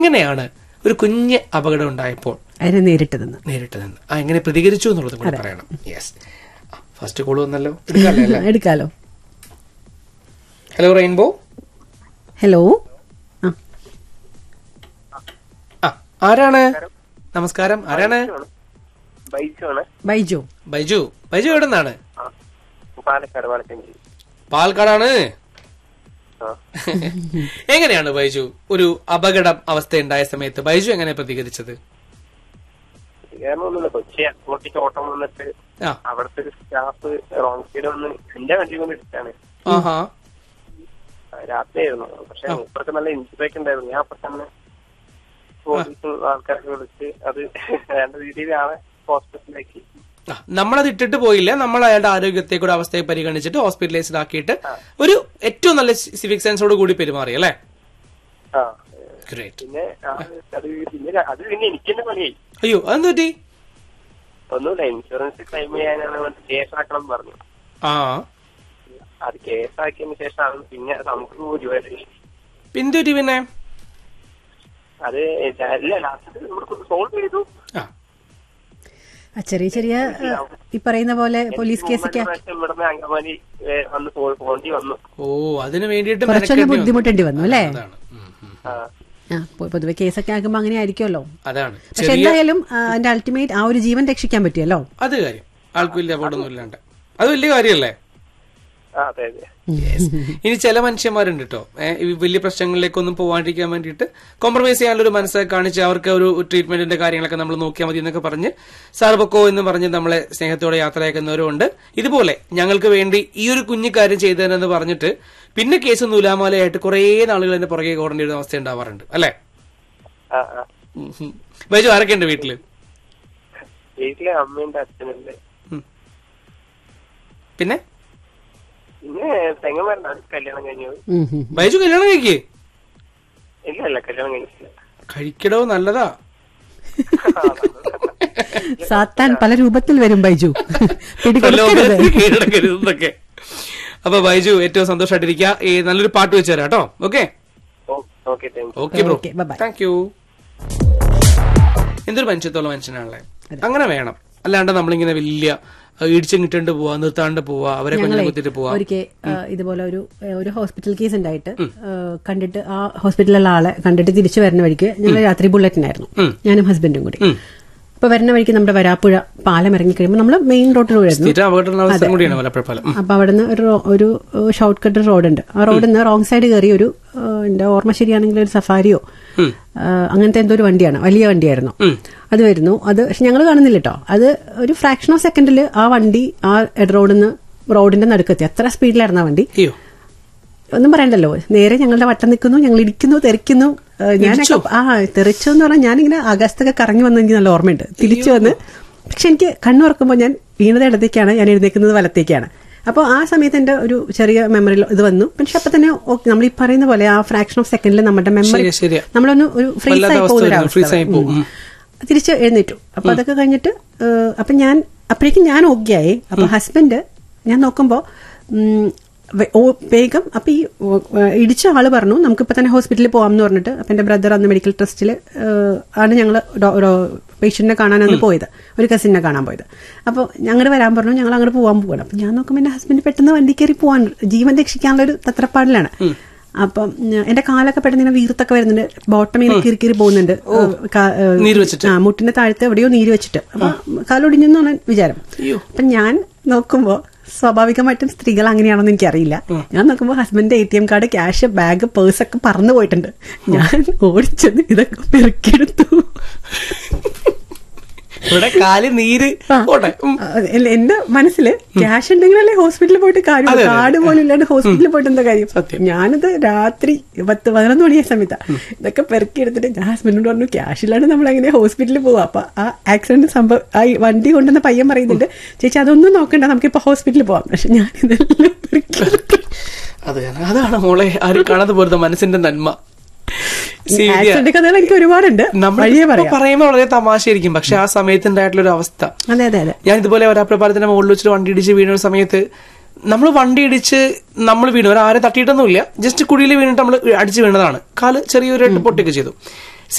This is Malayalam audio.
എങ്ങനെയാണ് ഒരു കുഞ്ഞ് അപകടം ഉണ്ടായപ്പോൾ അതിനെ നേരിട്ട് നിന്ന് നേരിട്ട് നിന്ന് ആ എങ്ങനെ പ്രതികരിച്ചു എന്നുള്ളത് കൂടി പറയണം യെസ് ഫസ്റ്റ് കോൾ വന്നല്ലോ എടുക്കാല്ലേ അല്ലേ എടുക്കാലോ ഹലോ റെയിൻബോ ഹലോ ആ ആ ആരാണ് നമസ്കാരം ആരാണ് ബൈജുവാണ് ബൈജു ബൈജു ബൈജു എവിടെ നിന്നാണ് ആ പാലക്കാട് പാലക്കഞ്ചേരി പാലക്കാടാണ് ആ എങ്ങനെയാണ് ബൈജു ഒരു അപകടം അവസ്ഥ ഉണ്ടായ സമയത്ത് ബൈജു എങ്ങനെ പ്രതികരിച്ചത് കാരണം ഒന്നുമില്ല കൊച്ചി അങ്ങോട്ടേക്ക് ഓട്ടം വന്നിട്ട് ആ അവിടുത്തെ ഒരു സ്റ്റാഫ് റോങ് സൈഡ് വന്ന് എന്റെ വണ്ടി കൊണ്ട് ഇട്ടാണ് ആഹാ രാത്രിയായിരുന്നു പക്ഷെ ഇപ്പുറത്ത് നല്ല ഇഞ്ചുറി ഒക്കെ ഉണ്ടായിരുന്നു ഞാൻ അപ്പൊ തന്നെ പോലീസും ആൾക്കാരൊക്കെ വിളിച്ച് അത് വേണ്ട രീതിയിൽ ആളെ ഹോസ്പിറ്റലിലേക്ക് ആ, നമ്മളത് ഇട്ടിട്ട് പോയില്ല നമ്മൾ അയാളുടെ ആരോഗ്യത്തെ കൂടെ അവസ്ഥയെ പരിഗണിച്ചിട്ട് ഹോസ്പിറ്റലൈസ്ഡ് ആക്കിയിട്ട് ഒരു ഏറ്റവും നല്ല സിവിക് സെൻസോട് കൂടി പെരുമാറി അല്ലേ ആ ഗ്രേറ്റ് പിന്നെ ആ, അത് പിന്നെ അത് പിന്നെ എനിക്ക് തന്നെ പണിയായി അയ്യോ അതെന്ത് പറ്റി ഒന്നുമില്ല ഇൻഷുറൻസ് ക്ലെയിം ചെയ്യാനാണ് കേസാക്കണം എന്ന് പറഞ്ഞു ആ അത് കേസാക്കിയതിന് ശേഷമാണ് പിന്നെ നമുക്ക് ജോലി എന്ത് പറ്റി പിന്നെ അത് ഇല്ല ലാസ്റ്റ് നമ്മൾ സോൾവ് ചെയ്തു ആ ആ ചെറിയ ചെറിയ ആ, ഈ പറയുന്ന പോലെ പോലീസ് കേസൊക്കെ മൂന്ന് പ്രാവശ്യം ഇവിടുന്ന് അങ്കമാലി ഏ, വന്ന് പോ- പോണ്ടി വന്നു ഓ അതിന് വേണ്ടിയിട്ട് കുറച്ചൊന്ന് മെനക്കെടേണ്ടി വന്നു. ബുദ്ധിമുട്ടേണ്ടി വന്നു അല്ലേ അതാണ് ഉം, ഉം. ആ ആ പൊ- പൊതുവെ കേസൊക്കെ ആകുമ്പോ അങ്ങനെ ആയിരിക്കുമല്ലോ അതാണ് പക്ഷെ ചെറിയ എന്തായാലും ആ, അതിന്റെ അൾട്ടിമേറ്റ് ആ ഒരു ജീവൻ രക്ഷിക്കാൻ പറ്റിയല്ലോ അത് കാര്യം ആൾക്ക് വലിയ അപകടമൊന്നും ഇല്ലാണ്ട് അത് വലിയ കാര്യമല്ലേ ആ, അതെ അതെ ഇനി ചില മനുഷ്യന്മാരുണ്ട് കേട്ടോ വലിയ പ്രശ്നങ്ങളിലേക്കൊന്നും പോവാണ്ടിരിക്കാൻ വേണ്ടിയിട്ട് കോംപ്രമൈസ് ചെയ്യാനുള്ള ഒരു മനസ്സൊക്കെ കാണിച്ച് അവർക്ക് ഒരു ട്രീറ്റ്മെന്റിന്റെ കാര്യങ്ങളൊക്കെ നമ്മൾ നോക്കിയാൽ മതി എന്നൊക്കെ പറഞ്ഞ് സാർ പൊക്കോ എന്ന് പറഞ്ഞ് നമ്മളെ സ്നേഹത്തോടെ യാത്രയാക്കുന്നവരും ഉണ്ട് ഇതുപോലെ ഞങ്ങൾക്ക് വേണ്ടി ഈ ഒരു കുഞ്ഞു കാര്യം ചെയ്തതെന്ന് പറഞ്ഞിട്ട് പിന്നെ കേസ് നൂലാമാലയായിട്ട് കുറേ നാളുകൾ എന്റെ പുറകെ ഓടേണ്ട ഒരു അവസ്ഥ ഉണ്ടാവാറുണ്ട് അല്ലേ ആ ആ ഉം, ഉം. ബൈജു ആരൊക്കെ ഉണ്ട് വീട്ടില് വീട്ടിലെ അമ്മയുണ്ട് അച്ഛനുണ്ട് ഉം. പിന്നെ പിന്നെ തെങ്ങന്മാരുണ്ട് കല്യാണം കഴിഞ്ഞത് ഉം, ഉം. ബൈജു കല്യാണം കഴിക്കേ ഇല്ല ഇല്ല കല്യാണം കഴിഞ്ഞിട്ടില്ല കഴിക്കടോ നല്ലതാ സാത്താൻ പല രൂപത്തിൽ വരും ബൈജു പിടികൊടുക്കരുത് ലോകത്തിന് കീഴടക്കരുതെന്നൊക്കെ അപ്പൊ ബൈജു ഏറ്റവും സന്തോഷമായിട്ടിരിക്കുക ഈ നല്ലൊരു പാട്ട് വെച്ചു തരാം കേട്ടോ okay okay thank okay bro Okay, bye-bye. Thank you എന്തൊരു മനുഷ്യത്തോളം മനുഷ്യനാണല്ലേ അങ്ങനെ വേണം അല്ലാണ്ട് നമ്മളിങ്ങനെ വലിയ ഇടിച്ചും കിട്ടേണ്ട് പോവാ നിർത്താണ്ട് പോവാ അവരെ കൊഞ്ഞം കുത്തിട്ട് പോവാ ഒരിക്കൽ ഇതുപോലെ ഒരു ഏഹ്, ഒരു ഹോസ്പിറ്റൽ കേസ് ഉണ്ടായിട്ട് ഏഹ്, കണ്ടിട്ട് ആ ഹോസ്പിറ്റലിലുള്ള ആളെ കണ്ടിട്ട് തിരിച്ചു വരുന്ന വഴിക്ക് ഞങ്ങൾ രാത്രി ബുള്ളറ്റിനായിരുന്നു ഞാനും ഹസ്ബൻഡും കൂടി അപ്പൊ വരുന്ന വഴിക്ക് നമ്മുടെ വരാപ്പുഴ പാലം ഇറങ്ങി കഴിയുമ്പോൾ നമ്മൾ മെയിൻ റോഡിലൂടെയായിരുന്നു സ്ഥിരം അപകട അവസ്ഥ കൂടിയാണ് പലപ്പോഴും അപ്പൊ അവിടുന്ന് ഒരു റോ- ഒരു ഷോർട്ട് കട്ട് റോഡുണ്ട് ആ റോഡിൽ നിന്ന് റോങ് സൈഡ് കയറി ഒരു ഏഹ്, എന്റെ ഓർമ്മ ശരിയാണെങ്കിൽ ഒരു സഫാരിയോ ഏഹ്, അങ്ങനത്തെ എന്തോ ഒരു വണ്ടിയാണ് വലിയ വണ്ടിയായിരുന്നു അത് വരുന്നു അത് പക്ഷെ ഞങ്ങൾ കാണുന്നില്ല കേട്ടോ അത് ഒരു ഫ്രാക്ഷൻ ഓഫ് സെക്കൻഡിൽ ആ വണ്ടി ആ റോഡിൽ നിന്ന് റോഡിന്റെ നടുക്കെത്തി അത്ര സ്പീഡിലായിരുന്നു ആ വണ്ടി അയ്യോ ഒന്നും പറയണ്ടല്ലോ നേരെ ഞങ്ങളുടെ വട്ടം നിൽക്കുന്നു ഞങ്ങൾ ഇടിക്കുന്നു തെറിക്കുന്നു ഏഹ്, ഞാനൊക്കെ ആ തെറിച്ചു എന്ന് പറഞ്ഞാൽ ഞാനിങ്ങനെ ആകാശത്തൊക്കെ കറങ്ങി വന്ന് എനിക്ക് നല്ല ഓർമ്മയുണ്ട് തിരിച്ചു വന്ന് പക്ഷെ എനിക്ക് കണ്ണു തുറക്കുമ്പോൾ ഞാൻ വീണത് ഇടത്തേക്കാണ് ഞാൻ എഴുന്നേക്കുന്നത് വലത്തേക്കാണ് അപ്പോൾ ആ സമയത്ത് എന്റെ ഒരു ചെറിയ മെമ്മറിയിൽ ഇത് വന്നു പക്ഷെ അപ്പൊ തന്നെ നമ്മൾ ഈ പറയുന്ന പോലെ ആ ഫ്രാക്ഷൻ ഓഫ് സെക്കൻഡിൽ നമ്മുടെ മെമ്മറി ശരിയാ, ശരിയാ. നമ്മളൊന്ന് ഒരു ഫ്രീസ് വല്ലാത്ത ആയി അവസ്ഥ പോകുന്ന ഒരു വരുന്നു, freeze ആയി അവസ്ഥ പോകും. ഉം. തിരിച്ച് എഴുന്നേറ്റു അപ്പൊ അതൊക്കെ കഴിഞ്ഞിട്ട് ഏഹ്, അപ്പൊ ഞാൻ അപ്പോഴേക്കും ഞാൻ ഓക്കെ ആയി അപ്പൊ ഹസ്ബൻഡ് ഞാൻ നോക്കുമ്പോ ഉം, വെ- ഓ, വേഗം അപ്പൊ ഈ ഓ, ഏഹ്, ഇടിച്ച ആള് പറഞ്ഞു നമുക്കിപ്പോ തന്നെ ഹോസ്പിറ്റലിൽ പോവാം എന്ന് പറഞ്ഞിട്ട് അപ്പൊ എന്റെ ബ്രദർ അന്ന് മെഡിക്കൽ ട്രസ്റ്റിൽ ആണ് ഞങ്ങൾ പേഷ്യന്റിനെ കാണാനാണ് പോയത് ഒരു കസിനെ കാണാൻ പോയത് അപ്പോൾ ഞങ്ങൾ വരാൻ പറഞ്ഞു ഞങ്ങൾ അങ്ങോട്ട് പോകാൻ പോവാണ് അപ്പൊ ഞാൻ നോക്കുമ്പോൾ എന്റെ ഹസ്ബൻഡ് പെട്ടെന്ന് വണ്ടി കയറി പോവാൻ ജീവൻ രക്ഷിക്കാനുള്ള ഒരു തത്രപ്പാടിലാണ് അപ്പം ഉം, എന്റെ കാലൊക്കെ പെട്ടെന്ന് ഇങ്ങനെ വീർത്തൊക്കെ വരുന്നുണ്ട് ബോട്ടം ഇങ്ങനെ കീറി കീറി പോകുന്നുണ്ട് കാ- ഏഹ്, നീര് വെച്ചിട്ട്. ആ മുട്ടിന്റെ താഴത്ത് എവിടെയോ നീര് വെച്ചിട്ട് അപ്പൊ കാലൊടിഞ്ഞെന്നാണ് വിചാരം അപ്പൊ ഞാൻ നോക്കുമ്പോ സ്വാഭാവികമായിട്ടും സ്ത്രീകൾ അങ്ങനെയാണെന്ന് എനിക്കറിയില്ല ഞാൻ നോക്കുമ്പോ ഹസ്ബൻഡിന്റെ A T M card cash bag purse ഒക്കെ പറന്നു പോയിട്ടുണ്ട് ഞാൻ ഓടിച്ചത് ഇതൊക്കെ പെറുക്കിയെടുത്തു ഇവിടെ കാല് നീര് പോട്ടെ ഉം. ആ, അല്ല, എന്റെ മനസ്സില് ക്യാഷ് ഉണ്ടെങ്കിലല്ലേ ഹോസ്പിറ്റലിൽ പോയിട്ട് കാര്യം അതെ, അതെ, കാർഡ് പോലും ഇല്ലാണ്ട് ഹോസ്പിറ്റലിൽ പോയിട്ട് എന്താ കാര്യം സത്യം. ഞാനിത് രാത്രി പത്ത് പതിനൊന്ന് മണിയായ സമയത്താ ഇതൊക്കെ പെറുക്കി എടുത്തിട്ട് ഞാൻ ഹസ്ബൻഡിനോട് പറഞ്ഞു ക്യാഷ് ഇല്ലാണ്ട് നമ്മൾ എങ്ങനെ ഹോസ്പിറ്റലിൽ പോവാ അപ്പൊ ആ ആക്സിഡന്റ് സംഭവം ആ ഈ വണ്ടി കൊണ്ടുവന്ന പയ്യൻ പറയുന്നുണ്ട് ചേച്ചി അതൊന്നും നോക്കണ്ട നമുക്കിപ്പോ ഹോസ്പിറ്റലിൽ പോവാം പക്ഷെ ഞാൻ ഇതെല്ലാം പെറുക്കി എടുത്തു. അത് അതാണ് മോളെ ആരും കാണാതെ പോരുന്ന മനസ്സിന്റെ നന്മ ശരിയാ. ആക്സിഡന്റ് കഥകൾ എനിക്ക് ഒരുപാടുണ്ട് നമ്മൾ വഴിയെ ഇപ്പൊ പറയാം പറയുമ്പോൾ വളരെ തമാശയായിരിക്കും പക്ഷെ ആ സമയത്ത് ഉണ്ടായിട്ടുള്ള ഒരു അവസ്ഥ അതെ അതെ അതെ ഞാൻ ഇതുപോലെ ഒരാപ്രഭാരത്തിന്റെ മുകളിൽ വെച്ചിട്ട് വണ്ടി ഇടിച്ച് വീണ ഒരു സമയത്ത് നമ്മൾ വണ്ടി ഇടിച്ച് നമ്മൾ വീണു ആരെ തട്ടിയിട്ടൊന്നുമില്ല ജസ്റ്റ് കുഴിയിൽ വീണിട്ട് നമ്മൾ അടിച്ച് വീണതാണ് കാല് ചെറിയൊരു പൊട്ടിയൊക്കെ ചെയ്തു